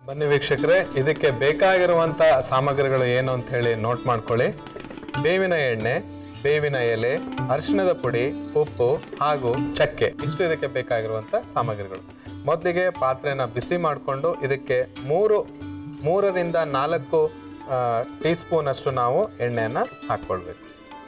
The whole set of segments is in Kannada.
ಬನ್ನಿ ವೀಕ್ಷಕರೇ ಇದಕ್ಕೆ ಬೇಕಾಗಿರುವಂಥ ಸಾಮಗ್ರಿಗಳು ಏನು ಅಂತ ಹೇಳಿ ನೋಟ್ ಮಾಡ್ಕೊಳ್ಳಿ ಬೇವಿನ ಎಣ್ಣೆ ಬೇವಿನ ಎಲೆ ಅರಿಶಿಣದ ಪುಡಿ ಉಪ್ಪು ಹಾಗೂ ಚಕ್ಕೆ ಇಷ್ಟು ಇದಕ್ಕೆ ಬೇಕಾಗಿರುವಂಥ ಸಾಮಗ್ರಿಗಳು ಮೊದಲಿಗೆ ಪಾತ್ರೆನ ಬಿಸಿ ಮಾಡಿಕೊಂಡು ಇದಕ್ಕೆ ಮೂರು ಮೂರರಿಂದ ನಾಲ್ಕು ಟೀ ಸ್ಪೂನ್ ಅಷ್ಟು ನಾವು ಎಣ್ಣೆಯನ್ನು ಹಾಕ್ಕೊಳ್ಬೇಕು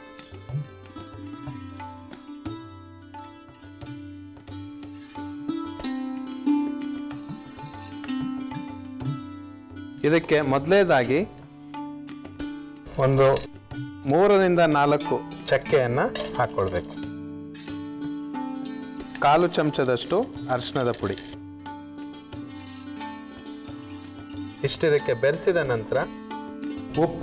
ಇದಕ್ಕೆ ಮೊದಲೇದಾಗಿ ಒಂದು ಮೂರರಿಂದ ನಾಲ್ಕು ಚಕ್ಕೆಯನ್ನು ಹಾಕ್ಕೊಳ್ಬೇಕು ಕಾಲು ಚಮಚದಷ್ಟು ಅರಿಶಿಣದ ಪುಡಿ ಇಷ್ಟಿದಕ್ಕೆ ಬೆರೆಸಿದ ನಂತರ ಉಪ್ಪು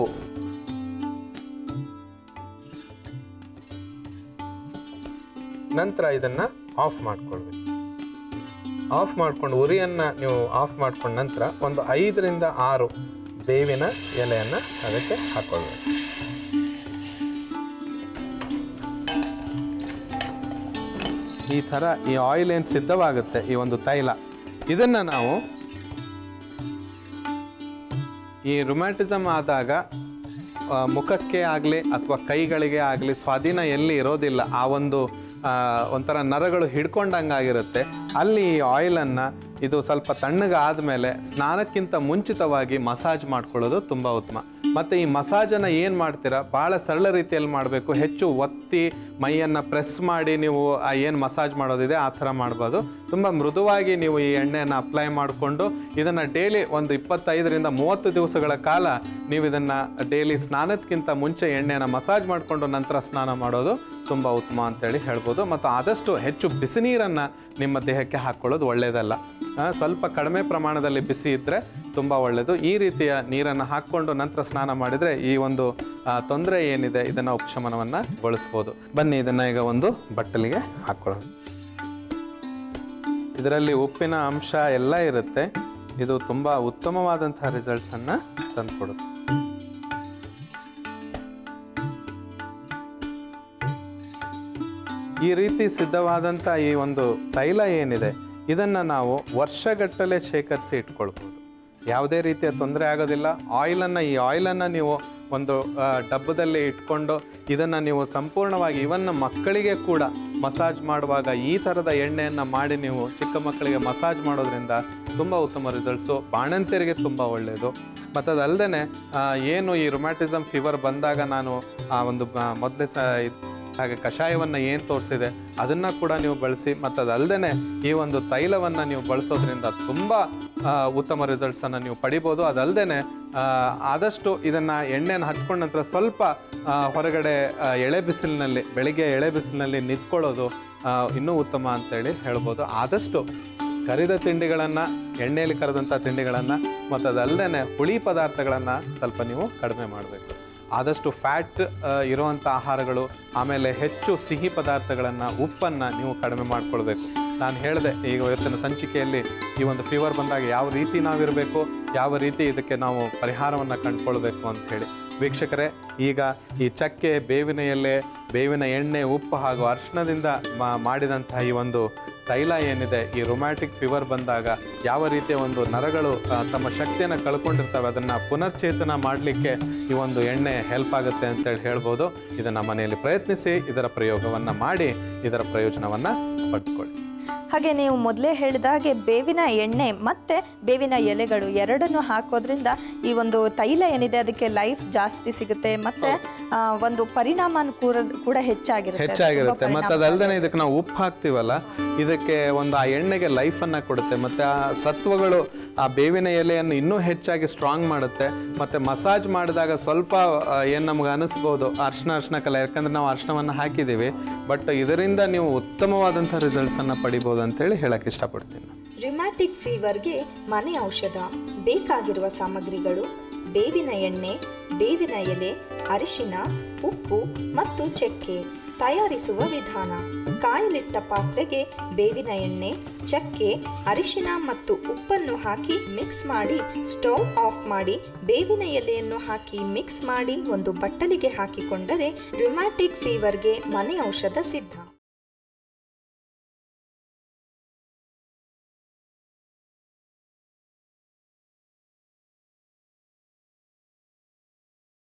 ನಂತರ ಇದನ್ನು ಆಫ್ ಮಾಡ್ಕೊಳ್ಬೇಕು ಆಫ್ ಮಾಡ್ಕೊಂಡು ಉರಿಯನ್ನು ನೀವು ಆಫ್ ಮಾಡ್ಕೊಂಡ ನಂತರ ಒಂದು ಐದರಿಂದ ಆರು ಬೇವಿನ ಎಲೆಯನ್ನು ಅದಕ್ಕೆ ಹಾಕ್ಕೊಳ್ಬೇಕು ಈ ಥರ ಈ ಆಯಿಲ್ ಏನು ಸಿದ್ಧವಾಗುತ್ತೆ ಈ ಒಂದು ತೈಲ ಇದನ್ನು ನಾವು ಈ ರುಮ್ಯಾಟಿಸಮ್ ಆದಾಗ ಆ, ಮುಖಕ್ಕೆ ಆಗಲಿ ಅಥವಾ ಕೈಗಳಿಗೆ ಆಗಲಿ ಸ್ವಾಧೀನ ಎಲ್ಲಿ ಇರೋದಿಲ್ಲ ಆ ಒಂದು ಆ, ಒಂಥರ ನರಗಳು ಹಿಡ್ಕೊಂಡಂಗಾಗಿರುತ್ತೆ ಅಲ್ಲಿ ಈ ಆಯಿಲನ್ನು ಇದು ಸ್ವಲ್ಪ ತಣ್ಣಗೆ ಆದಮೇಲೆ ಸ್ನಾನಕ್ಕಿಂತ ಮುಂಚಿತವಾಗಿ ಮಸಾಜ್ ಮಾಡ್ಕೊಳ್ಳೋದು ತುಂಬ ಉತ್ತಮ ಮತ್ತು ಈ ಮಸಾಜನ್ನು ಏನು ಮಾಡ್ತೀರಾ ಭಾಳ ಸರಳ ರೀತಿಯಲ್ಲಿ ಮಾಡಬೇಕು ಹೆಚ್ಚು ಒತ್ತಿ ಮೈಯನ್ನು ಪ್ರೆಸ್ ಮಾಡಿ ನೀವು ಆ ಏನು ಮಸಾಜ್ ಮಾಡೋದಿದೆ ಆ ಥರ ಮಾಡ್ಬೋದು ತುಂಬ ಮೃದುವಾಗಿ ನೀವು ಈ ಎಣ್ಣೆಯನ್ನು ಅಪ್ಲೈ ಮಾಡಿಕೊಂಡು ಇದನ್ನು ಡೈಲಿ ಒಂದು ಇಪ್ಪತ್ತೈದರಿಂದ ಮೂವತ್ತು ದಿವಸಗಳ ಕಾಲ ನೀವು ಇದನ್ನು ಡೈಲಿ ಸ್ನಾನಕ್ಕಿಂತ ಮುಂಚೆ ಎಣ್ಣೆಯನ್ನು ಮಸಾಜ್ ಮಾಡಿಕೊಂಡು ನಂತರ ಸ್ನಾನ ಮಾಡೋದು ತುಂಬ ಉತ್ತಮ ಅಂತೇಳಿ ಹೇಳ್ಬೋದು ಮತ್ತು ಆದಷ್ಟು ಹೆಚ್ಚು ಬಿಸಿ ನೀರನ್ನು ನಿಮ್ಮ ದೇಹಕ್ಕೆ ಹಾಕ್ಕೊಳ್ಳೋದು ಒಳ್ಳೆಯದಲ್ಲ ಆ, ಸ್ವಲ್ಪ ಕಡಿಮೆ ಪ್ರಮಾಣದಲ್ಲಿ ಬಿಸಿ ಇದ್ದರೆ ತುಂಬ ಒಳ್ಳೆಯದು ಈ ರೀತಿಯ ನೀರನ್ನು ಹಾಕ್ಕೊಂಡು ನಂತರ ಸ್ನಾನ ಮಾಡಿದರೆ ಈ ಒಂದು ತೊಂದರೆ ಏನಿದೆ ಇದನ್ನು ಉಪಶಮನವನ್ನು ಗೊಳಿಸ್ಬೋದು ಬನ್ನಿ ಇದನ್ನು ಈಗ ಒಂದು ಬಟ್ಟಲಿಗೆ ಹಾಕ್ಕೊಳ್ಳೋಣ ಇದರಲ್ಲಿ ಉಪ್ಪಿನ ಅಂಶ ಎಲ್ಲ ಇರುತ್ತೆ ಇದು ತುಂಬ ಉತ್ತಮವಾದಂತಹ ರಿಸಲ್ಟ್ಸನ್ನು ತಂದುಕೊಡುತ್ತೆ ಈ ರೀತಿ ಸಿದ್ಧವಾದಂಥ ಈ ಒಂದು ತೈಲ ಏನಿದೆ ಇದನ್ನು ನಾವು ವರ್ಷಗಟ್ಟಲೆ ಶೇಖರಿಸಿ ಇಟ್ಕೊಳ್ಬೋದು ಯಾವುದೇ ರೀತಿಯ ತೊಂದರೆ ಆಗೋದಿಲ್ಲ ಆಯಿಲನ್ನು ಈ ಆಯಿಲನ್ನು ನೀವು ಒಂದು ಆ, ಡಬ್ಬದಲ್ಲಿ ಇಟ್ಕೊಂಡು ಇದನ್ನು ನೀವು ಸಂಪೂರ್ಣವಾಗಿ ಇವನ್ ಮಕ್ಕಳಿಗೆ ಕೂಡ ಮಸಾಜ್ ಮಾಡುವಾಗ ಈ ಥರದ ಎಣ್ಣೆಯನ್ನು ಮಾಡಿ ನೀವು ಚಿಕ್ಕ ಮಕ್ಕಳಿಗೆ ಮಸಾಜ್ ಮಾಡೋದ್ರಿಂದ ತುಂಬ ಉತ್ತಮ ರಿಸಲ್ಟ್ಸು ಬಾಣಂತಿಯರಿಗೆ ತುಂಬ ಒಳ್ಳೆಯದು ಮತ್ತು ಅದಲ್ಲದೆ ಏನು ಈ ರೊಮ್ಯಾಟಿಸಮ್ ಫೀವರ್ ಬಂದಾಗ ನಾನು ಆ ಒಂದು ಮೊದಲೇ ಸ ಇದ್- ಹಾಗೆ ಕಷಾಯವನ್ನು ಏನು ತೋರಿಸಿದೆ ಅದನ್ನು ಕೂಡ ನೀವು ಬಳಸಿ ಮತ್ತು ಅದಲ್ಲದೆ ಈ ಒಂದು ತೈಲವನ್ನು ನೀವು ಬಳಸೋದ್ರಿಂದ ತುಂಬ ಆ, ಉತ್ತಮ ರಿಸಲ್ಟ್ಸನ್ನು ನೀವು ಪಡಿಬೋದು ಅದಲ್ಲದೆ ಆದಷ್ಟು ಇದನ್ನು ಎಣ್ಣೆನ ಹಚ್ಕೊಂಡ ನಂತರ ಸ್ವಲ್ಪ ಆ, ಹೊರಗಡೆ ಆ, ಎಳೆ ಬಿಸಿಲಿನಲ್ಲಿ ಬೆಳಿಗ್ಗೆ ಎಳೆ ಬಿಸಿಲಿನಲ್ಲಿ ನಿಂತ್ಕೊಳ್ಳೋದು ಆ, ಇನ್ನೂ ಉತ್ತಮ ಅಂತೇಳಿ ಹೇಳ್ಬೋದು ಆದಷ್ಟು ಕರಿದ ತಿಂಡಿಗಳನ್ನು ಎಣ್ಣೆಯಲ್ಲಿ ಕರೆದಂಥ ತಿಂಡಿಗಳನ್ನು ಮತ್ತು ಅದಲ್ಲದೆ ಹುಳಿ ಪದಾರ್ಥಗಳನ್ನು ಸ್ವಲ್ಪ ನೀವು ಕಡಿಮೆ ಮಾಡಬೇಕು ಆದಷ್ಟು ಫ್ಯಾಟ್ ಇರುವಂಥ ಆಹಾರಗಳು ಆಮೇಲೆ ಹೆಚ್ಚು ಸಿಹಿ ಪದಾರ್ಥಗಳನ್ನು ಉಪ್ಪನ್ನು ನೀವು ಕಡಿಮೆ ಮಾಡ್ಕೊಳ್ಬೇಕು ನಾನು ಹೇಳಿದೆ ಈಗ ಇವತ್ತಿನ ಸಂಚಿಕೆಯಲ್ಲಿ ಈ ಒಂದು ಫೀವರ್ ಬಂದಾಗ ಯಾವ ರೀತಿ ನಾವಿರಬೇಕು ಯಾವ ರೀತಿ ಇದಕ್ಕೆ ನಾವು ಪರಿಹಾರವನ್ನು ಕಂಡುಕೊಳ್ಬೇಕು ಅಂತ ಹೇಳಿ ವೀಕ್ಷಕರೇ ಈಗ ಈ ಚಕ್ಕೆ ಬೇವಿನ ಎಲೆ ಬೇವಿನ ಎಣ್ಣೆ ಉಪ್ಪು ಹಾಗೂ ಅರಿಶಿಣದಿಂದ ಮಾ- ಮಾಡಿದಂತಹ ಈ ಒಂದು ತೈಲ ಏನಿದೆ ಈ ರೊಮ್ಯಾಟಿಕ್ ಫೀವರ್ ಬಂದಾಗ ಯಾವ ರೀತಿಯ ಒಂದು ನರಗಳು ಆ, ತಮ್ಮ ಶಕ್ತಿಯನ್ನು ಕಳ್ಕೊಂಡಿರ್ತವೆ ಅದನ್ನು ಪುನರ್ಚೇತನ ಮಾಡಲಿಕ್ಕೆ ಈ ಒಂದು ಎಣ್ಣೆ ಹೆಲ್ಪ್ ಆಗುತ್ತೆ ಅಂತೇಳಿ ಹೇಳ್ಬೋದು ಇದನ್ನು ಮನೆಯಲ್ಲಿ ಪ್ರಯತ್ನಿಸಿ ಇದರ ಪ್ರಯೋಗವನ್ನು ಮಾಡಿ ಇದರ ಪ್ರಯೋಜನವನ್ನು ಪಡ್ಕೊಳ್ಳಿ ಹಾಗೆ ನೀವು ಮೊದಲೇ ಹೇಳಿದ ಹಾಗೆ ಬೇವಿನ ಎಣ್ಣೆ ಮತ್ತು ಬೇವಿನ ಎಲೆಗಳು ಎರಡನ್ನು ಹಾಕೋದ್ರಿಂದ ಈ ಒಂದು ತೈಲ ಏನಿದೆ ಅದಕ್ಕೆ ಲೈಫ್ ಜಾಸ್ತಿ ಸಿಗುತ್ತೆ ಮತ್ತು ಆ, ಒಂದು ಪರಿಣಾಮ ಕೂಡ ಕೂಡ ಹೆಚ್ಚಾಗಿರುತ್ತೆ ಅದು ಹೆಚ್ಚಾಗಿರುತ್ತೆ ತುಂಬಾ ಮತ್ತು ಅದಲ್ದೇ ಇದಕ್ಕೆ ನಾವು ಉಪ್ಪು ಹಾಕ್ತೀವಲ್ಲ ಇದಕ್ಕೆ ಒಂದು ಆ ಎಣ್ಣೆಗೆ ಲೈಫನ್ನು ಕೊಡುತ್ತೆ ಮತ್ತು ಆ ಸತ್ವಗಳು ಆ ಬೇವಿನ ಎಲೆಯನ್ನು ಇನ್ನೂ ಹೆಚ್ಚಾಗಿ ಸ್ಟ್ರಾಂಗ್ ಮಾಡುತ್ತೆ ಮತ್ತು ಮಸಾಜ್ ಮಾಡಿದಾಗ ಸ್ವಲ್ಪ ಏನು ನಮ್ಗೆ ಅನಿಸ್ಬೋದು ಅರ್ಶಿನ ಅರ್ಶಿನ ಕಲೆ ಯಾಕಂದ್ರೆ ನಾವು ಅರ್ಶಿನವನ್ನು ಹಾಕಿದ್ದೀವಿ ಬಟ್ ಇದರಿಂದ ನೀವು ಉತ್ತಮವಾದಂಥ ರಿಸಲ್ಟ್ಸನ್ನು ಪಡಿಬೋದು ಅಂತೇಳಿ ಹೇಳಕ್ಕೆ ಇಷ್ಟಪಡ್ತೀನಿ ನಾನು. ರಿಮ್ಯಾಟಿಕ್ ಫೀವರ್ಗೆ ಮನೆ ಔಷಧ ಬೇಕಾಗಿರುವ ಸಾಮಗ್ರಿಗಳು ಬೇವಿನ ಎಣ್ಣೆ ಬೇವಿನ ಎಲೆ ಅರಿಶಿನ ಉಪ್ಪು ಮತ್ತು ಚಕ್ಕೆ ತಯಾರಿಸುವ ವಿಧಾನ ಕಾಯಲಿಟ್ಟ ಪಾತ್ರೆಗೆ ಬೇವಿನ ಎಣ್ಣೆ ಚಕ್ಕೆ ಅರಿಶಿನ ಮತ್ತು ಉಪ್ಪನ್ನು ಹಾಕಿ ಮಿಕ್ಸ್ ಮಾಡಿ ಸ್ಟವ್ ಆಫ್ ಮಾಡಿ ಬೇವಿನ ಎಲೆಯನ್ನು ಹಾಕಿ ಮಿಕ್ಸ್ ಮಾಡಿ ಒಂದು ಬಟ್ಟಲಿಗೆ ಹಾಕಿಕೊಂಡರೆ ರಿಮ್ಯಾಟಿಕ್ ಫೀವರ್ಗೆ ಮನೆ ಔಷಧ ಸಿದ್ಧ